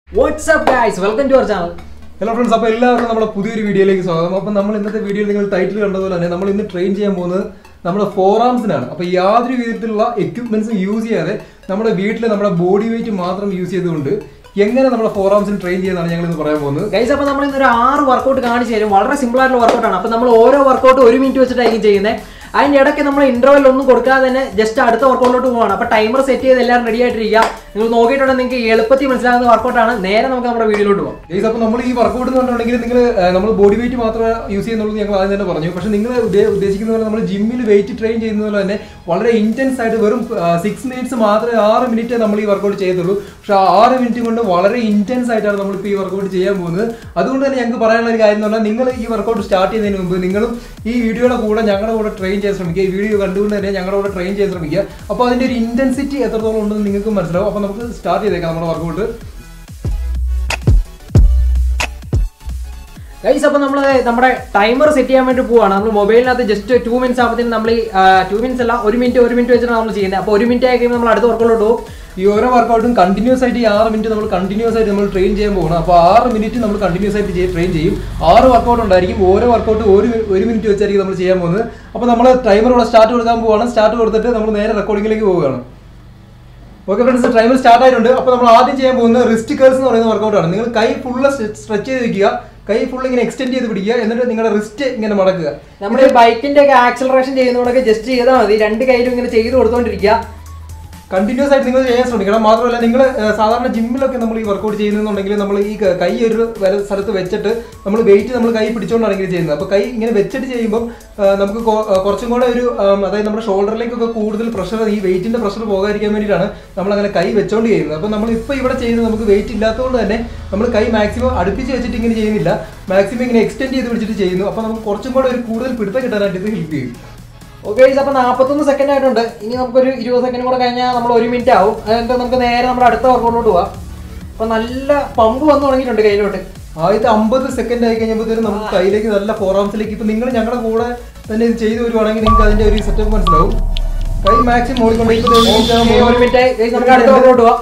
WhatsApp guys welcome to our channel hello friends അപ്പോൾ എല്ലാവർക്കും നമ്മുടെ പുതിയൊരു വീഡിയോയിലേക്ക് സ്വാഗതം അപ്പോൾ നമ്മൾ ഇന്നത്തെ വീഡിയോയിൽ നിങ്ങൾ ടൈറ്റിൽ കണ്ടതുപോലെ തന്നെ നമ്മൾ ഇന്ന് ട്രെയിൻ ചെയ്യാൻ പോകുന്നത് നമ്മുടെ ഫോർ ആംസിനാണ് അപ്പോൾ യാതൊരു വിധത്തിലുള്ള എക്യുപ്മെന്റ്സും യൂസ് ചെയ്യാതെ നമ്മുടെ വീട്ടിൽ നമ്മുടെ ബോഡി വെയിറ്റ് മാത്രം യൂസ് ചെയ്തുകൊണ്ട് എങ്ങനെ നമ്മുടെ ഫോർ ആംസിന് ട്രെയിൻ ചെയ്യുന്നതാണ് ഞങ്ങൾ ഇന്ന് പറയാൻ പോകുന്നത് ഗൈസ് അപ്പോൾ നമ്മൾ ഇന്നൊരു ആറ് വർക്കൗട്ട് കാണിച്ചു തരും വളരെ സിമ്പിൾ ആയിട്ടുള്ള വർക്കൗട്ടാണ് അപ്പോൾ നമ്മൾ ഓരോ വർക്കൗട്ട് ഒരു മിനിറ്റ് വെച്ചിട്ടായിരിക്കും ചെയ്യുന്നത് അതിൻ്റെ ഇടയ്ക്ക് നമ്മൾ ഇന്റർവെൽ ഒന്നും കൊടുക്കാതെ തന്നെ ജസ്റ്റ് അടുത്ത വർക്കൗട്ടിലോട്ട് പോവാണ് അപ്പോൾ ടൈമർ സെറ്റ് ചെയ്ത് എല്ലാവരും റെഡി ആയിട്ടിരിക്കുക നിങ്ങൾ നോക്കിയിട്ടുണ്ടെങ്കിൽ നിങ്ങൾക്ക് എളുപ്പത്തിൽ മനസ്സിലാകുന്ന വർക്കൗട്ടാണ് നേരെ നമുക്ക് നമ്മുടെ വീഡിയോയിലോട്ട് പോകാം ഗൈസ് അപ്പോൾ നമ്മൾ ഈ വർക്കൗട്ട് എന്ന് പറഞ്ഞിട്ടുണ്ടെങ്കിൽ നിങ്ങൾ നമ്മൾ ബോഡി വെയിറ്റ് മാത്രമേ യൂസ് ചെയ്യുന്നുള്ളൂ എന്ന് ഞങ്ങൾ ആദ്യം തന്നെ പറഞ്ഞു പക്ഷേ നിങ്ങൾ ഉദ്ദേശിക്കുന്ന പോലെ നമ്മൾ ജിമ്മിൽ വെയിറ്റ് ട്രെയിൻ ചെയ്യുന്ന പോലെ തന്നെ വളരെ ഇന്റൻസ് ആയിട്ട് വെറും സിക്സ് മിനിറ്റ്സ് മാത്രമേ ആറ് മിനിറ്റ് നമ്മൾ ഈ വർക്കൗട്ട് ചെയ്യത്തുള്ളൂ പക്ഷെ ആ ആറ് മിനിറ്റ് കൊണ്ട് വളരെ ഇന്റൻസ് ആയിട്ടാണ് നമ്മളിപ്പോൾ ഈ വർക്കൗട്ട് ചെയ്യാൻ പോകുന്നത് അതുകൊണ്ട് തന്നെ ഞങ്ങൾക്ക് പറയാനുള്ള ഒരു കാര്യം എന്ന് പറഞ്ഞാൽ നിങ്ങൾ ഈ വർക്കൗട്ട് സ്റ്റാർട്ട് ചെയ്യുന്നതിന് മുമ്പ് നിങ്ങളും ഈ വീഡിയോയുടെ കൂടെ ഞങ്ങളുടെ കൂടെ ട്രെയിൻ ചെയ്യാൻ ശ്രമിക്കുക ഈ വീഡിയോ കണ്ടുകൊണ്ട് തന്നെ ഞങ്ങളുടെ കൂടെ ട്രെയിൻ ചെയ്യാൻ ശ്രമിക്കുക അപ്പോൾ അതിൻ്റെ ഒരു ഇന്റൻസിറ്റി എത്രത്തോളം ഉണ്ടെന്ന് നിങ്ങൾക്ക് മനസ്സിലാവും അപ്പോൾ നമുക്ക് സ്റ്റാർട്ട് ചെയ്തേക്കാം നമ്മുടെ വർക്കൗട്ട് ഗൈസ് അപ്പോൾ നമ്മൾ നമ്മുടെ ടൈമർ സെറ്റ് ചെയ്യാൻ വേണ്ടി പോവാണ് നമ്മൾ മൊബൈലിനകത്ത് ജസ്റ്റ് ടു മിനിറ്റ്സ് ആകുമ്പോഴത്തേനും നമ്മൾ ടു മിനിറ്റ്സ് അല്ല ഒരു മിനിറ്റ് ഒരു മിനിറ്റ് വെച്ചിട്ടാണ് നമ്മൾ ചെയ്യുന്നത് അപ്പോൾ ഒരു മിനിറ്റ് ആയി കഴിയുമ്പോൾ നമ്മൾ അടുത്ത വർക്കൗട്ടിലോട്ട് പോകും ഈ ഓരോ വർക്കൗട്ടും കണ്ടിന്യൂസ് ആയിട്ട് ഈ ആറ് മിനിറ്റ് നമ്മൾ കണ്ടിന്യൂസ് ആയിട്ട് നമ്മൾ ട്രെയിൻ ചെയ്യാൻ പോകണം അപ്പോൾ ആറ് മിനിറ്റ് നമ്മൾ കണ്ടിന്യൂസ് ആയിട്ട് ചെയ്ത് ട്രെയിൻ ചെയ്യും ആറ് വർക്കൗട്ട് ഉണ്ടായിരിക്കും ഓരോ വർക്കൗട്ട് ഒരു മി- ഒരു മിനിറ്റ് വെച്ചായിരിക്കും നമ്മൾ ചെയ്യാൻ പോകുന്നത് അപ്പോൾ നമ്മൾ ടൈമർ ഇവിടെ സ്റ്റാർട്ട് കൊടുക്കാൻ പോവാണ് സ്റ്റാർട്ട് കൊടുത്തിട്ട് നമ്മൾ നേരെ റെക്കോർഡിങ്ങിലേക്ക് പോവുകയാണ് ഓക്കെ ഫ്രണ്ട്സ് ടൈമർ സ്റ്റാർട്ട് ആയിട്ടുണ്ട് അപ്പോൾ നമ്മൾ ആദ്യം ചെയ്യാൻ പോകുന്നത് റിസ്റ്റ് കേൾസ് എന്ന് പറയുന്ന വർക്കൗട്ടാണ് നിങ്ങൾ കൈ ഫുള്ള് സ്ട്രെച്ച് ചെയ്ത് വെക്കുക കൈ ഫുൾ ഇങ്ങനെ എക്സ്റ്റെൻഡ് ചെയ്ത് പിടിക്കുക എന്നിട്ട് നിങ്ങളുടെ റിസ്റ്റ് ഇങ്ങനെ മടക്കുക നമ്മുടെ ബൈക്കിന്റെ ഒക്കെ ആക്സലറേഷൻ ചെയ്യുന്നതോടൊക്കെ ജസ്റ്റ് ചെയ്താൽ മതി രണ്ട് കയ്യിലും ഇങ്ങനെ ചെയ്ത് കൊടുത്തോണ്ടിരിക്കുക കണ്ടിന്യൂസ് ആയിട്ട് നിങ്ങൾ ചെയ്യാൻ ശ്രമിക്കണം മാത്രമല്ല നിങ്ങൾ സാധാരണ ജിമ്മിലൊക്കെ നമ്മൾ ഈ വർക്കൗട്ട് ചെയ്യുന്നുണ്ടെങ്കിൽ നമ്മൾ ഈ ക- കൈ ഒരു വല സ്ഥലത്ത് വെച്ചിട്ട് നമ്മൾ വെയിറ്റ് നമ്മൾ കൈ പിടിച്ചുകൊണ്ടാണെങ്കിൽ ചെയ്യുന്നത് അപ്പോൾ കൈ ഇങ്ങനെ വെച്ചിട്ട് ചെയ്യുമ്പോൾ ആ, നമുക്ക് കൊ- ആ, കുറച്ചും കൂടെ ഒരു ആം, അതായത് നമ്മുടെ ഷോൾഡറിലേക്കൊക്കെ കൂടുതൽ പ്രഷർ ഈ വെയിറ്റിന്റെ പ്രഷർ പോകാതിരിക്കാൻ വേണ്ടിയിട്ടാണ് നമ്മൾ അങ്ങനെ കൈ വെച്ചോണ്ട് ചെയ്യുന്നത് അപ്പോൾ നമ്മൾ ഇപ്പോൾ ഇവിടെ ചെയ്യുന്നത് നമുക്ക് വെയിറ്റ് ഇല്ലാത്തതുകൊണ്ട് തന്നെ നമ്മൾ കൈ മാക്സിമം അടുപ്പിച്ച് വെച്ചിട്ട് ഇങ്ങനെ ചെയ്യുന്നില്ല മാക്സിമം ഇങ്ങനെ എക്സ്റ്റെൻഡ് ചെയ്ത് പിടിച്ചിട്ട് ചെയ്യുന്നു അപ്പോൾ നമുക്ക് കുറച്ചും കൂടെ ഒരു കൂടുതൽ പിടുത്തം കിട്ടാനായിട്ട് ഇത് ഹെൽപ്പ് ചെയ്യും ഓക്കെ അപ്പൊ നാൽപ്പത്തൊന്ന് സെക്കൻഡ് ആയിട്ടുണ്ട് ഇനി നമുക്കൊരു ഇരുപത് സെക്കൻഡ് കൂടെ കഴിഞ്ഞാൽ നമ്മൾ ഒരു മിനിറ്റ് ആവും എന്നിട്ട് നമുക്ക് നേരെ നമ്മുടെ അടുത്ത വർക്കൗട്ടിലോട്ട് പോവാം അപ്പൊ നല്ല പമ്പ് വന്നു തുടങ്ങിയിട്ടുണ്ട് കയ്യിലോട്ട് ആദ്യത്തെ അമ്പത് സെക്കൻഡ് ആയി കഴിഞ്ഞപ്പോഴത്തേനും നമുക്ക് കയ്യിലേക്ക് നല്ല ഫോറാംസിലേക്ക് ഇപ്പൊ നിങ്ങൾ ഞങ്ങളുടെ കൂടെ തന്നെ ഇത് ചെയ്തു വരുവാണെങ്കിൽ നിങ്ങൾക്ക് അതിന്റെ ഒരു സെറ്റപ്പ് മനസ്സിലാവും കൈ മാക്സിമം ഓടിക്കൊണ്ട് ഇപ്പൊ ദേ ഒരു minute Okay, ആകുമ്പോൾ ഒരു മിനിറ്റ് ആയി Guys, നമുക്ക് അടുത്ത വർക്കൗട്ട് പോവാം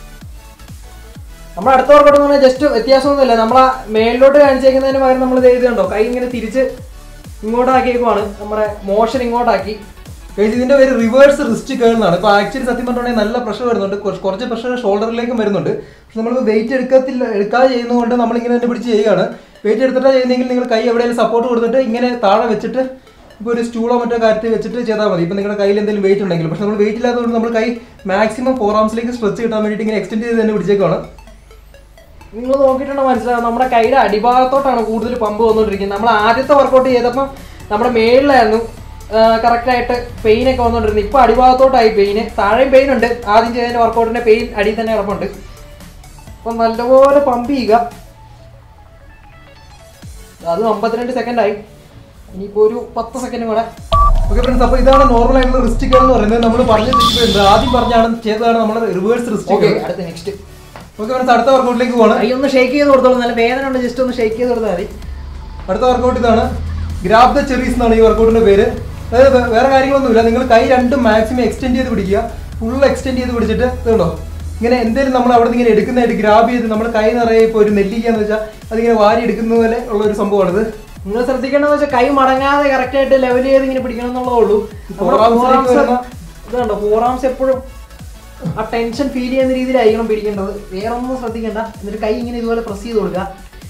നമ്മുടെ അടുത്ത വർക്കൗട്ട് എന്ന് പറഞ്ഞാൽ ജസ്റ്റ് വ്യത്യാസമൊന്നുമില്ല നമ്മളെ മേളിലോട്ട് കാണിച്ചേക്കുന്നതിന് പകരം നമ്മൾ ഇത് എഴുതുന്നുണ്ടോ കൈ ഇങ്ങനെ തിരിച്ച് ഇങ്ങോട്ടാക്കിയേക്കുവാണ് നമ്മുടെ മോഷൻ ഇങ്ങോട്ടാക്കി Guys, ഇതിന്റെ പേര് റിവേഴ്സ് റിസ്റ്റ് കേൾ എന്നാണ് ഇപ്പൊ ആക്ച്വലി സത്യം പറഞ്ഞിട്ടുണ്ടെങ്കിൽ നല്ല പ്രഷർ വരുന്നുണ്ട് കുറച്ച് കുറച്ച് പ്രഷർ ഷോൾഡറിലേക്കും വരുന്നുണ്ട് പക്ഷെ നമ്മൾ വെയിറ്റ് എടുക്കത്തില്ല എടുക്കാതെ ചെയ്യുന്നതുകൊണ്ട് നമ്മൾ ഇങ്ങനെ തന്നെ പിടിച്ച് ചെയ്യുകയാണ് വെയിറ്റ് എടുത്തിട്ടാ ചെയ്യുന്നെങ്കിൽ നിങ്ങൾ കൈ എവിടെയെങ്കിലും സപ്പോർട്ട് കൊടുത്തിട്ട് ഇങ്ങനെ താഴെ വെച്ചിട്ട് ഇപ്പോൾ ഒരു സ്റ്റൂളോ മറ്റോ കാര്യത്തിൽ വെച്ചിട്ട് ചെയ്താൽ മതി ഇപ്പൊ നിങ്ങളുടെ കയ്യിൽ എന്തെങ്കിലും വെയിറ്റ് ഉണ്ടെങ്കിൽ പക്ഷെ നമ്മൾ വെയിറ്റ് ഇല്ലാത്തതുകൊണ്ട് നമ്മൾ കൈ മാക്സിമം ഫോർ ആംസിലേക്ക് സ്ട്രെച്ച് കിട്ടാൻ വേണ്ടിയിട്ട് ഇങ്ങനെ എക്സ്റ്റെൻഡ് ചെയ്ത് തന്നെ പിടിച്ചേക്കാണ് നിങ്ങൾ നോക്കിയിട്ടുണ്ടെങ്കിൽ മനസ്സിലാവും നമ്മുടെ കൈയുടെ അടിഭാഗത്തോട്ടാണ് കൂടുതൽ പമ്പ് വന്നുകൊണ്ടിരിക്കുന്നത് നമ്മൾ ആദ്യത്തെ വർക്കൗട്ട് ചെയ്തപ്പം നമ്മുടെ മേളിലായിരുന്നു കറക്റ്റ് ആയിട്ട് പെയിൻ ഒക്കെ വന്നുകൊണ്ടിരുന്നത് ഇപ്പൊ അടിഭാഗത്തോട്ടായി പെയിന് താഴെയും പെയിൻ ഉണ്ട് ആദ്യം ചെയ്തതിന്റെ വർക്കൗട്ടിന്റെ പെയിൻ അടിയിൽ തന്നെ കിടപ്പുണ്ട് അപ്പൊ നല്ലപോലെ പമ്പ് ചെയ്യുക അത് അമ്പത്തിരണ്ട് സെക്കൻഡ് ആയി ഇനിയിപ്പോ ഒരു പത്ത് സെക്കൻഡ് കൂടെ ഓക്കെ ഫ്രണ്ട്സ് അപ്പോൾ ഇതാണ് നോർമൽ ആയിട്ടുള്ള റിസ്റ്റ് കേൾ എന്ന് പറയുന്നത് നമ്മൾ പറഞ്ഞ തെറ്റിപ്പോയിട്ടുണ്ട് ആദ്യം പറഞ്ഞാണ് ചെയ്തതാണ് നമ്മുടെ റിവേഴ്സ് റിസ്റ്റ് ഓക്കെ കേൾ അടുത്ത നെക്സ്റ്റ് ഓക്കെ ഫ്രണ്ട്സ് അടുത്ത വർക്കൗട്ടിലേക്ക് പോകണം കൈ ഒന്ന് ഷേക്ക് ചെയ്ത് കൊടുത്തോളൂ നല്ല വേദന ഉണ്ട് ജസ്റ്റ് ഒന്ന് ഷേക്ക് ചെയ്ത് കൊടുത്താൽ മതി അടുത്ത വർക്കൗട്ട് ഇതാണ് ഗ്രാബ് ദ ചെറീസ് എന്നാണ് ഈ വർക്കൗട്ടിന്റെ പേര് അതായത് വേ- വേറെ കാര്യങ്ങളൊന്നുമില്ല നിങ്ങൾ കൈ രണ്ടും മാക്സിമം എക്സ്റ്റെൻഡ് ചെയ്ത് പിടിക്കുക ഫുൾ എക്സ്റ്റെൻഡ് ചെയ്ത് പിടിച്ചിട്ട് ഇതുണ്ടോ ഇങ്ങനെ എന്തെങ്കിലും നമ്മൾ അവിടെ നിന്ന് ഇങ്ങനെ എടുക്കുന്നതായിട്ട് ഗ്രാബ് ചെയ്ത് നമ്മൾ കൈ നിറയെ ഇപ്പോൾ ഒരു നെല്ലിക്ക എന്ന് വെച്ചാൽ അതിങ്ങനെ വാരി എടുക്കുന്ന പോലെ ഉള്ള ഒരു സംഭവമാണിത് നിങ്ങൾ ശ്രദ്ധിക്കേണ്ടതെന്ന് വെച്ചാൽ കൈ മടങ്ങാതെ കറക്റ്റ് ആയിട്ട് ലെവൽ ചെയ്ത് ഇങ്ങനെ പിടിക്കണം എന്നുള്ളതേ ഉള്ളൂ നമ്മുടെ forearms forearms ലേക്ക് വരുന്ന- ഇതുണ്ടോ ഫോറാംസ് എപ്പോഴും ആ ടെൻഷൻ ഫീൽ ചെയ്യുന്ന രീതിയിലായിരിക്കണം പിടിക്കേണ്ടത് വേറെ ഒന്നും ശ്രദ്ധിക്കണ്ട എന്നിട്ട് കൈ ഇങ്ങനെ ഇതുപോലെ പ്രസ് ചെയ്ത് കൊടുക്കുക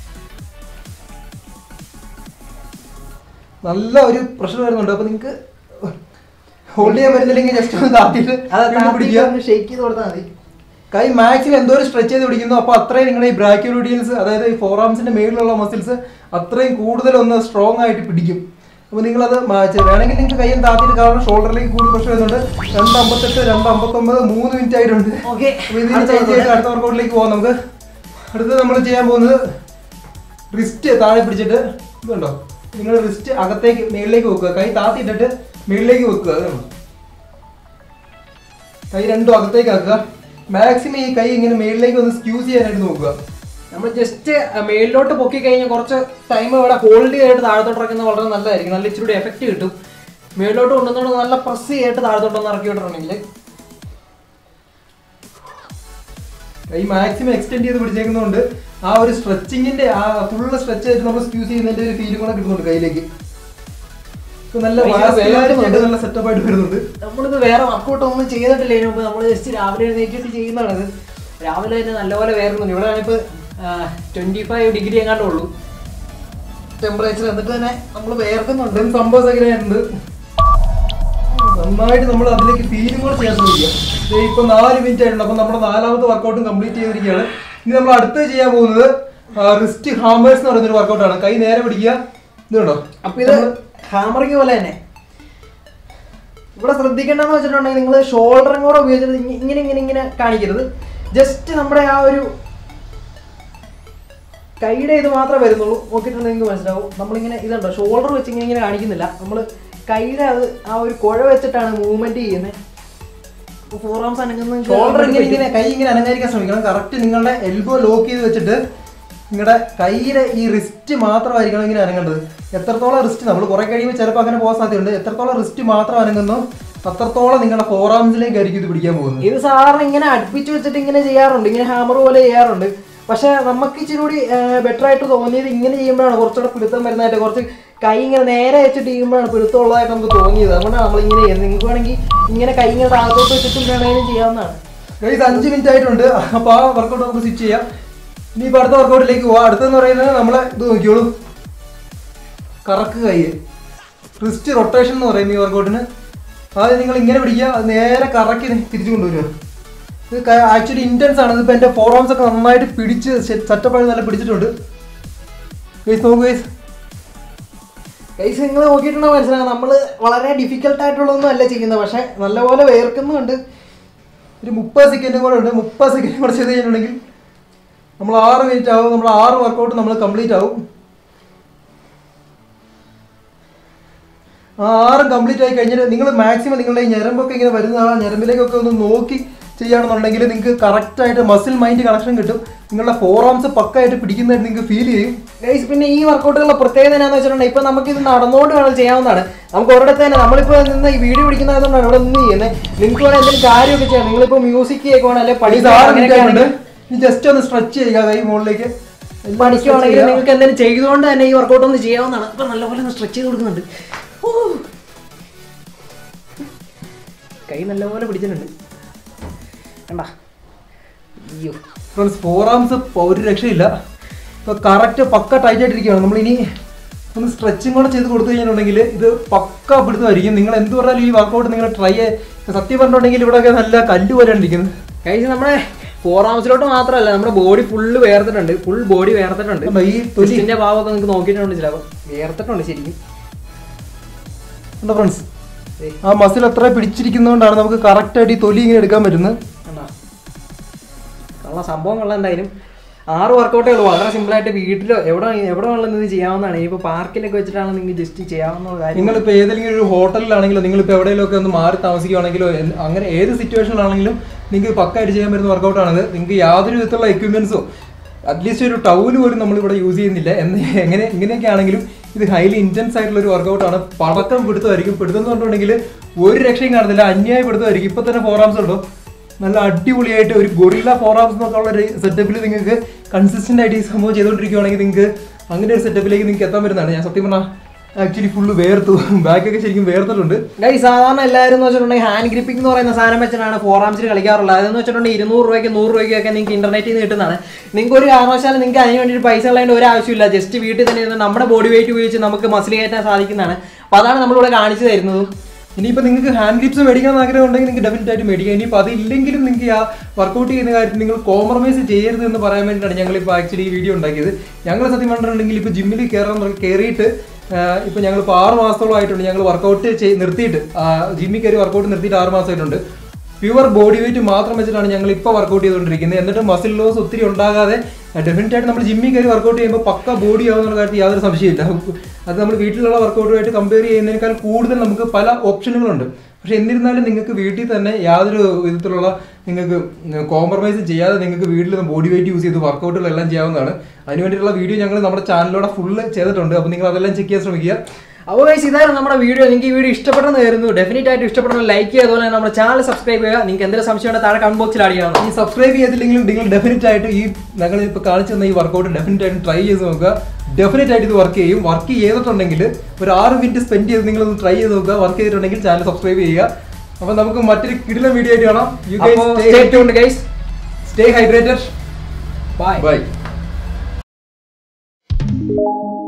നല്ല ഒരു പ്രഷർ വരുന്നുണ്ട് അപ്പോൾ നിങ്ങൾക്ക് ഹോൾഡ് ചെയ്യാൻ പറ്റുന്നില്ലെങ്കിൽ ജസ്റ്റ് ഒന്ന് താത്തിയിട്ട് അത് വീണ്ടും പിടിക്കുക ഷേക്ക് ചെയ്ത് കൊടുത്താൽ മതി കൈ മാക്സിമം എന്തോ ഒരു സ്ട്രെച്ച് ചെയ്ത് പിടിക്കുന്നു അപ്പോൾ അത്രയും നിങ്ങളുടെ ഈ ബ്രാക്യോലൂഡിയൽസ് അതായത് ഈ ഫോർ ആംസിന്റെ മേളിലുള്ള മസിൽസ് അത്രയും കൂടുതൽ ഒന്ന് സ്ട്രോങ് ആയിട്ട് പിടിക്കും അപ്പോൾ നിങ്ങളത് മാ- ചെ- വേണമെങ്കിൽ നിങ്ങൾക്ക് കൈയും താത്തിയിട്ട് കാരണം ഷോൾഡറിലേക്ക് കൂടുതൽ പ്രഷർ വരുന്നുണ്ട് രണ്ട് അമ്പത്തെട്ട് രണ്ട് അമ്പത്തൊമ്പത് മൂന്ന് മിനിറ്റ് ആയിട്ടുണ്ട് ഓക്കെ അപ്പോൾ ഇത് ചേഞ്ച് ചെയ്ത് അടുത്ത വർക്കൗട്ടിലേക്ക് പോകാം നമുക്ക് അടുത്തത് നമ്മൾ ചെയ്യാൻ പോകുന്നത് റിസ്റ്റ് താഴെ പിടിച്ചിട്ട് ഇതുണ്ടോ നിങ്ങൾ റിസ്റ്റ് അകത്തേക്ക് മേളിലേക്ക് വെക്കുക കൈ താത്തിയിട്ടിട്ട് മേളിലേക്ക് വെക്കുക അത് കണ്ടോ കൈ രണ്ടും അകത്തേക്ക് ആക്കുക മാക്സിമം ഈ കൈ ഇങ്ങനെ മേളിലേക്ക് ഒന്ന് സ്ക്യൂസ് ചെയ്യാനായിട്ട് നോക്കുക നമ്മൾ ജസ്റ്റ് മേളിലോട്ട് പൊക്കി കഴിഞ്ഞാൽ കുറച്ച് ടൈം ഇവിടെ ഹോൾഡ് ചെയ്തിട്ട് താഴത്തോട്ട് ഇറക്കുന്നത് വളരെ നല്ലതായിരിക്കും നല്ല ഇച്ചിരി എഫക്റ്റ് കിട്ടും മേളിലോട്ട് കൊണ്ടുവന്നോണ്ട് നല്ല പ്രസ് ചെയ്തിട്ട് താഴത്തോട്ടൊന്ന് ഇറക്കി വിട്ടിട്ടുണ്ടെങ്കിൽ ഈ മാക്സിമം എക്സ്റ്റെൻഡ് ചെയ്ത് പിടിച്ചേക്കുന്നതുകൊണ്ട് ആ ഒരു സ്ട്രെച്ചിങ്ങിന്റെ ആ ഫുള്ള് സ്ട്രെച്ച് ആയിട്ട് നമ്മൾ യൂസ് ചെയ്യുന്നതിന്റെ ഒരു ഫീലും കൂടെ കിട്ടുന്നുണ്ട് കയ്യിലേക്ക് ഇപ്പൊ നല്ല പൈസ vascularity വേഗം ആയിട്ട് നല്ല സെറ്റപ്പ് ആയിട്ട് വരുന്നുണ്ട് നമ്മളിത് വേറെ വർക്കൗട്ട് ഒന്നും ചെയ്തിട്ടില്ല ഇതിനു മുമ്പ് നമ്മൾ ജസ്റ്റ് രാവിലെ എഴുന്നേറ്റിട്ട് ചെയ്യുന്നതാണ് രാവിലെ തന്നെ നല്ലപോലെ വേർന്നുണ്ട് ഇവിടെ ഇപ്പോൾ ട്വന്റി ഫൈവ് ഡിഗ്രി എങ്ങാണ്ടേ ഉള്ളൂ ടെമ്പറേച്ചർ എന്നിട്ട് തന്നെ നമ്മൾ വേർക്കുന്നുണ്ട് അതും സംഭവം എങ്ങനെയായിട്ടുണ്ട് നന്നായിട്ട് നമ്മൾ അതിലേക്ക് ഫീലും കൂടെ ചെയ്യാൻ ശ്രമിക്കുക ദേ ഇപ്പൊ നാല് മിനിറ്റ് ആയിട്ടുണ്ട് അപ്പൊ നമ്മുടെ നാലാമത്തെ വർക്കൗട്ടും കംപ്ലീറ്റ് ചെയ്തിരിക്കുകയാണ് ഇനി നമ്മൾ അടുത്ത് ചെയ്യാൻ പോകുന്നത് റിസ്റ്റ് ഹാമേഴ്സ് എന്ന് പറയുന്ന ഒരു വർക്കൗട്ടാണ് കൈ നേരെ പിടിക്കുക ഇത് കണ്ടോ അപ്പൊ ഇത് ഹാമറിങ് പോലെ തന്നെ ഇവിടെ ശ്രദ്ധിക്കേണ്ടതെന്ന് വെച്ചിട്ടുണ്ടെങ്കിൽ നിങ്ങൾ ഷോൾഡറും കൂടെ ഉപയോഗിച്ചിട്ട് ഇങ്ങ- ഇങ്ങനെ ഇങ്ങനെ ഇങ്ങനെ കാണിക്കരുത് ജസ്റ്റ് നമ്മുടെ ആ ഒരു കൈയുടെ ഇത് മാത്രമേ വരുന്നുള്ളൂ നോക്കിയിട്ടുണ്ടെങ്കിൽ നിങ്ങൾക്ക് മനസ്സിലാവും നമ്മളിങ്ങനെ ഇതുണ്ടോ ഷോൾഡർ വെച്ച് ഇങ്ങനെ ഇങ്ങനെ കാണിക്കുന്നില്ല നമ്മൾ കൈയുടെ അത് ആ ഒരു കുഴ വെച്ചിട്ടാണ് മൂവ്മെന്റ് ചെയ്യുന്നത് ഫോർ ആംസ് അനങ്ങുന്ന ഷോൾഡർ ഇങ്ങനെ ഇങ്ങനെ കൈ ഇങ്ങനെ അനങ്ങാതിരിക്കാൻ ശ്രമിക്കണം കറക്റ്റ് നിങ്ങളുടെ എൽബോ ലോക്ക് ചെയ്ത് വെച്ചിട്ട് നിങ്ങളുടെ കൈയുടെ ഈ റിസ്റ്റ് മാത്രമായിരിക്കണം ഇങ്ങനെ അനങ്ങേണ്ടത് എത്രത്തോളം റിസ്റ്റ് നമ്മൾ കുറെ കഴിയുമ്പോൾ ചിലപ്പോൾ അങ്ങനെ പോകാൻ സാധ്യതയുണ്ട് എത്രത്തോളം റിസ്റ്റ് മാത്രം അനങ്ങുന്നു അത്രത്തോളം നിങ്ങളുടെ ഫോർ ആംസിലേക്ക് ആയിരിക്കും ഇത് പിടിക്കാൻ പോകുന്നത് ഇത് സാധാരണ ഇങ്ങനെ അടുപ്പിച്ച് വെച്ചിട്ട് ഇങ്ങനെ ചെയ്യാറുണ്ട് ഇങ്ങനെ ഹാമർ പോലെ ചെയ്യാറുണ്ട് പക്ഷെ നമുക്ക് ഇച്ചിരി കൂടി ബെറ്റർ ആയിട്ട് തോന്നിയത് ഇങ്ങനെ ചെയ്യുമ്പോഴാണ് കുറച്ചുകൂടെ പിടുത്തം വരുന്നതായിട്ട് കുറച്ച് കൈ ഇങ്ങനെ നേരെ വെച്ചിട്ട് ചെയ്യുമ്പോഴാണ് പിടുത്തം ഉള്ളതായിട്ട് നമുക്ക് തോന്നിയത് അതുകൊണ്ടാണ് നമ്മൾ ഇങ്ങനെ ചെയ്യുന്നത് നിങ്ങൾക്ക് വേണമെങ്കിൽ ഇങ്ങനെ കൈ ഇങ്ങനെ താഴത്തോട്ട് വെച്ചിട്ടും വേണമെങ്കിലും ചെയ്യാവുന്നതാണ് ഗൈസ് അഞ്ച് മിനിറ്റ് ആയിട്ടുണ്ട് അപ്പൊ ആ വർക്കൗട്ട് നമുക്ക് സ്വിച്ച് ചെയ്യാം ഇനി ഇപ്പൊ അടുത്ത വർക്കൗട്ടിലേക്ക് പോവാം അടുത്തെന്ന് പറയുന്നത് നമ്മളെ ഇത് നോക്കിയോളൂ കറക്ക് കൈ റിസ്റ്റ് റൊട്ടേഷൻ എന്ന് പറയും ഈ വർക്കൗട്ടിന് ആദ്യം നിങ്ങൾ ഇങ്ങനെ പിടിക്കുക അത് നേരെ കറക്കി തിരിച്ചു കൊണ്ടുവരിക ഇത് ആക്ച്വലി ഇന്റൻസ് ആണ് ഇതിപ്പോ എന്റെ ഫോറോംസ് ഒക്കെ നന്നായിട്ട് പിടിച്ച് സെറ്റപ്പ് ആയി നല്ല പിടിച്ചിട്ടുണ്ട് ഗൈസ് നോക്കൂ ഗൈസ് കൈസ് നിങ്ങൾ നോക്കിയിട്ടുണ്ടോ മനസ്സിലാക്കാം നമ്മൾ വളരെ ഡിഫിക്കൽട്ട് ആയിട്ടുള്ളതൊന്നും അല്ല ചെയ്യുന്നത് പക്ഷെ നല്ലപോലെ വേർക്കുന്നുണ്ട് ഒരു മുപ്പത് സെക്കൻഡും കൂടെ ഉണ്ട് മുപ്പത് സെക്കൻഡും കൂടെ ചെയ്ത് കഴിഞ്ഞിട്ടുണ്ടെങ്കിൽ നമ്മൾ ആറ് മിനിറ്റ് ആവും നമ്മൾ ആറ് വർക്കൗട്ട് നമ്മൾ കംപ്ലീറ്റ് ആവും ആ ആറും കംപ്ലീറ്റ് ആയി കഴിഞ്ഞിട്ട് നിങ്ങൾ മാക്സിമം നിങ്ങളുടെ ഈ ഞരമ്പൊക്കെ ഇങ്ങനെ വരുന്ന ആ ഞരമ്പിലേക്കൊക്കെ ഒന്ന് നോക്കി ചെയ്യുകയാണെന്നുണ്ടെങ്കിൽ നിങ്ങൾക്ക് കറക്റ്റായിട്ട് മസിൽ മൈൻഡ് കണക്ഷൻ കിട്ടും നിങ്ങളുടെ ഫോർ ആംസ് പക്കായിട്ട് പിടിക്കുന്നതായിട്ട് നിങ്ങൾക്ക് ഫീൽ ചെയ്യും ഗൈസ് പിന്നെ ഈ വർക്കൗട്ടുകളുടെ പ്രത്യേകത എന്നാന്ന് വെച്ചിട്ടുണ്ടെങ്കിൽ ഇപ്പൊ നമുക്ക് ഇത് നടന്നുകൊണ്ട് വേണം ചെയ്യാവുന്നതാണ് നമുക്ക് ഒരിടത്ത് തന്നെ നമ്മളിപ്പോ നിന്ന് ഈ വീഡിയോ പിടിക്കുന്നതുകൊണ്ടാണ് ഇവിടെ നിന്ന് ചെയ്യുന്നത് നിങ്ങൾക്ക് വേണം എന്തെങ്കിലും കാര്യമൊക്കെ ചെയ്യാം നിങ്ങളിപ്പോ മ്യൂസിക് കേൾക്കുവാണ് അല്ലെങ്കിൽ ഇത് പഠിക്കുക ആറ് മിനിറ്റ് അങ്ങനെയൊക്കെ ആയിട്ടുണ്ട് ഇനി ജസ്റ്റ് ഒന്ന് സ്ട്രെച്ച് ചെയ്യുക കൈ മുകളിലേക്ക് പഠിക്കുവാണെങ്കിൽ നിങ്ങൾക്ക് എന്തെങ്കിലും ചെയ്തുകൊണ്ട് തന്നെ ഈ വർക്കൗട്ട് ഒന്ന് ചെയ്യാവുന്നതാണ് അപ്പൊ നല്ലപോലെ ഒന്ന് സ്ട്രെച്ച് ചെയ്ത് കൊടുക്കുന്നുണ്ട് ഊ. കൈ നല്ലപോലെ പിടിച്ചിട്ടുണ്ട് കണ്ടാ അയ്യോ ഫ്രണ്ട്സ് ഫോർ ആംസ് ഒരു രക്ഷയില്ല ഇപ്പോൾ കറക്റ്റ് പക്ക ടൈറ്റ് ആയിട്ടിരിക്കുകയാണ് നമ്മളിനി ഒന്ന് സ്ട്രെച്ചിങ് കൂടെ ചെയ്ത് കൊടുത്തു കഴിഞ്ഞിട്ടുണ്ടെങ്കിൽ ഇത് പക്ക പിടുത്തമായിരിക്കും നിങ്ങൾ എന്ത് പറഞ്ഞാലും ഈ വർക്കൗട്ട് നിങ്ങൾ ട്രൈ സത്യം പറഞ്ഞിട്ടുണ്ടെങ്കിൽ ഇവിടെയൊക്കെ നല്ല കല്ല് പോലെയാണ് ഇരിക്കുന്നത് കഴിച്ച് നമ്മുടെ ഫോർ ആംസിലോട്ട് മാത്രമല്ല നമ്മുടെ ബോഡി ഫുള്ള് വേർത്തിട്ടുണ്ട് ഫുൾ ബോഡി വേർത്തിട്ടുണ്ട് കണ്ടോ, ഈ തൊലി തൊലിന്റെ ഭാവമൊക്കെ നിങ്ങൾക്ക് നോക്കിയിട്ടുണ്ട് മനസ്സിലാവും വേർത്തിട്ടുണ്ട് ശരിക്കും ഉണ്ടോ ഫ്രണ്ട്സ് ദേ, ആ മസിൽ അത്ര പിടിച്ചിരിക്കുന്നതുകൊണ്ടാണ് നമുക്ക് കറക്റ്റ് ആയിട്ട് ഈ തൊലി ഇങ്ങനെ എടുക്കാൻ പറ്റുന്നത് കണ്ടോ? കള്ള സംഭവം കള്ള എന്തായാലും ആറ് വർക്കൗട്ടേ ഉള്ളൂ വളരെ സിമ്പിൾ ആയിട്ട് വീട്ടിലോ എവിടെ എവിടെ വേണമെങ്കിലും ഇത് ചെയ്യാവുന്നതാണ് ഇനിയിപ്പോൾ പാർക്കിലൊക്കെ വെച്ചിട്ടാണ് നിങ്ങൾക്ക് ജസ്റ്റ് ചെയ്യാവുന്ന കാര്യം നിങ്ങളിപ്പോൾ ഏതെങ്കിലും ഒരു ഹോട്ടലിലാണെങ്കിലോ നിങ്ങളിപ്പോൾ എവിടെയെങ്കിലുമൊക്കെ ഒന്ന് മാറി താമസിക്കുകയാണെങ്കിലോ എന്ത് അങ്ങനെ ഏത് സിറ്റുവേഷനിലാണെങ്കിലും നിങ്ങൾക്ക് പക്കായിട്ട് ചെയ്യാൻ പറ്റുന്ന വർക്കൗട്ടാണിത് നിങ്ങൾക്ക് യാതൊരു വിധത്തിലുള്ള എക്യുപ്മെൻസോ അറ്റ്ലീസ്റ്റ് ഒരു ടൗല് പോലും നമ്മളിവിടെ യൂസ് ചെയ്യുന്നില്ല എന്ന് എങ്ങനെ ഇങ്ങനെയൊക്കെ ആണെങ്കിലും ഇത് ഹൈലി ഇൻറ്റൻസ് ആയിട്ടുള്ള ഒരു വർക്കൗട്ടാണ് പടക്കം പിടുത്തമായിരിക്കും പിടുത്തം എന്ന് പറഞ്ഞിട്ടുണ്ടെങ്കിൽ ഒരു രക്ഷയും കാണത്തില്ല അന്യായ പിടുത്തമായിരിക്കും ഇപ്പൊ തന്നെ ഫോർ ആംസ് ഉണ്ടോ നല്ല അടിപൊളിയായിട്ട് ഒരു ഗൊറില്ല ഫോർ ആംസ് എന്നൊക്കെ ഉള്ള ഒരു സെറ്റപ്പിൽ നിങ്ങൾക്ക് കൺസിസ്റ്റന്റ് ആയിട്ട് ഈ സംഭവം ചെയ്തുകൊണ്ടിരിക്കുകയാണെങ്കിൽ നിങ്ങൾക്ക് അങ്ങനെ ഒരു സെറ്റപ്പിലേക്ക് നിങ്ങൾക്ക് എത്താൻ പറ്റുന്നതാണ് ഞാൻ സത്യം പറഞ്ഞാൽ ആക്ച്വലി ഫുള്ള് വേർത്തു ബാക്കൊക്കെ ശരിക്കും വേർത്തിട്ടുണ്ട് ഗൈ സാധാരണ എല്ലാവരും എന്ന് വെച്ചിട്ടുണ്ടെങ്കിൽ ഹാൻഡ് ഗ്രിപ്പിംഗ് എന്ന് പറയുന്ന സാധനം വെച്ചിട്ടാണ് ഫോർ ആംസിൽ കളിക്കാറുള്ളത് അതെന്ന് വെച്ചിട്ടുണ്ടെങ്കിൽ ഇരുന്നൂറ് രൂപയ്ക്ക് നൂറ് രൂപയ്ക്കൊക്കെ നിങ്ങൾക്ക് ഇന്റർനെറ്റിൽ നിന്ന് കിട്ടുന്നതാണ് നിങ്ങൾക്ക് ഒരു കാരണവശാലും നിങ്ങൾക്ക് അതിന് വേണ്ടിയിട്ട് പൈസ കളയേണ്ട ഒരു ആവശ്യമില്ല ജസ്റ്റ് വീട്ടിൽ തന്നെ ഇരുന്ന് നമ്മുടെ ബോഡി വെയിറ്റ് ഉപയോഗിച്ച് നമുക്ക് മസിൽ കയറ്റാൻ സാധിക്കുന്നതാണ് അപ്പോൾ അതാണ് നമ്മളിവിടെ കാണിച്ചു തരുന്നതും ഇനിയിപ്പോൾ നിങ്ങൾക്ക് ഹാൻഡ് ഗ്രിപ്സ് മേടിക്കാൻ ആഗ്രഹം ഉണ്ടെങ്കിൽ നിങ്ങൾക്ക് ഡെഫിനറ്റ് ആയിട്ട് മേടിക്കാം ഇനിയിപ്പോൾ അതില്ലെങ്കിലും നിങ്ങൾക്ക് ആ വർക്കൗട്ട് ചെയ്യുന്ന കാര്യത്തിൽ നിങ്ങൾ കോംപ്രമൈസ് ചെയ്യരുത് എന്ന് പറയാൻ വേണ്ടിയിട്ടാണ് ഞങ്ങളിപ്പോൾ ആക്ച്വലി ഈ വീഡിയോ ഉണ്ടാക്കിയത് ഞങ്ങൾ സത്യം പറഞ്ഞിട്ടുണ്ടെങ്കിൽ ഇപ്പോൾ ജിമ്മിൽ കയറാൻ തുടങ്ങി- കയറിയിട്ട് ഇപ്പോൾ ഞങ്ങളിപ്പോൾ ആറ് മാസത്തോളം ആയിട്ടുണ്ട് ഞങ്ങൾ വർക്കൗട്ട് ചെയ്ത് നിർത്തിയിട്ട് ജിമ്മിൽ കയറി വർക്കൗട്ട് നിർത്തിയിട്ട് ആറ് മാസമായിട്ടുണ്ട് പ്യുവർ ബോഡി വെയിറ്റ് മാത്രം വെച്ചിട്ടാണ് ഞങ്ങൾ ഇപ്പോൾ വർക്കൗട്ട് ചെയ്തുകൊണ്ടിരിക്കുന്നത് എന്നിട്ട് മസിൽ ലോസ് ഒത്തിരി ഉണ്ടാകാതെ ഡെഫിനറ്റ് ആയിട്ട് നമ്മൾ ജിമ്മിൽ കയറി വർക്കൗട്ട് ചെയ്യുമ്പോൾ പക്ക ബോഡി ആവുന്ന കാര്യത്തിൽ യാതൊരു സംശയമില്ല അത് നമ്മൾ വീട്ടിലുള്ള വർക്കൗട്ടുമായിട്ട് കമ്പയർ ചെയ്യുന്നതിനേക്കാൾ കൂടുതൽ നമുക്ക് പല ഓപ്ഷനുകളുണ്ട് പക്ഷെ എന്നിരുന്നാലും നിങ്ങൾക്ക് വീട്ടിൽ തന്നെ യാതൊരു വിധത്തിലുള്ള നിങ്ങൾക്ക് കോംപ്രമൈസ് ചെയ്യാതെ നിങ്ങൾക്ക് വീട്ടിൽ ബോഡി വെയിറ്റ് യൂസ് ചെയ്ത് വർക്കൗട്ടുകളെല്ലാം ചെയ്യാവുന്നതാണ് അതിന് വേണ്ടിയിട്ടുള്ള വീഡിയോ ഞങ്ങൾ നമ്മുടെ ചാനലിലൂടെ ഫുള്ള് ചെയ്തിട്ടുണ്ട് അപ്പോൾ നിങ്ങൾ അതെല്ലാം ചെക്ക് ചെയ്യാൻ ശ്രമിക്കുക അപ്പോൾ ഗൈസ് ഇതായിരുന്നു നമ്മുടെ വീഡിയോ നിങ്ങൾക്ക് ഈ വീഡിയോ ഇഷ്ടപ്പെട്ടെന്ന് കരുതുന്നു ഡെഫിനറ്റ് ആയിട്ട് ഇഷ്ടപ്പെടുന്ന ലൈക്ക് ചെയ്യുക അതുപോലെ തന്നെ നമ്മുടെ ചാനൽ സബ്സ്ക്രൈബ് ചെയ്യുക നിങ്ങൾക്ക് എന്തെങ്കിലും സംശയം ഉണ്ടെങ്കിൽ താഴെ കമന്റ് ബോക്സിൽ ആഡ് ചെയ്യാവുന്നതാണ് ഈ സബ്സ്ക്രൈബ് ചെയ്തില്ലെങ്കിലും നിങ്ങൾ ഡെഫിനറ്റ് ആയിട്ട് ഈ ഞങ്ങൾ ഇപ്പോൾ കാണിച്ചു തന്ന ഈ വർക്കൗട്ട് ഡെഫിനറ്റ് ആയിട്ട് ട്രൈ ചെയ്ത് നോക്കുക ഡെഫിനറ്റ് ആയിട്ട് ഇത് വർക്ക് ചെയ്യും വർക്ക് ചെയ്തിട്ടുണ്ടെങ്കിൽ ഒരു ആറ് മിനിറ്റ് സ്പെൻഡ് ചെയ്ത് നിങ്ങൾ ഒന്ന് ട്രൈ ചെയ്ത് നോക്കുക വർക്ക് ചെയ്തിട്ടുണ്ടെങ്കിൽ ചാനൽ സബ്സ്ക്രൈബ് ചെയ്യുക അപ്പോൾ നമുക്ക് മറ്റൊരു കിടിലൻ വീഡിയോ ആയിട്ട് കാണാം യു അപ്പോൾ stay tuned guys stay hydrated bye by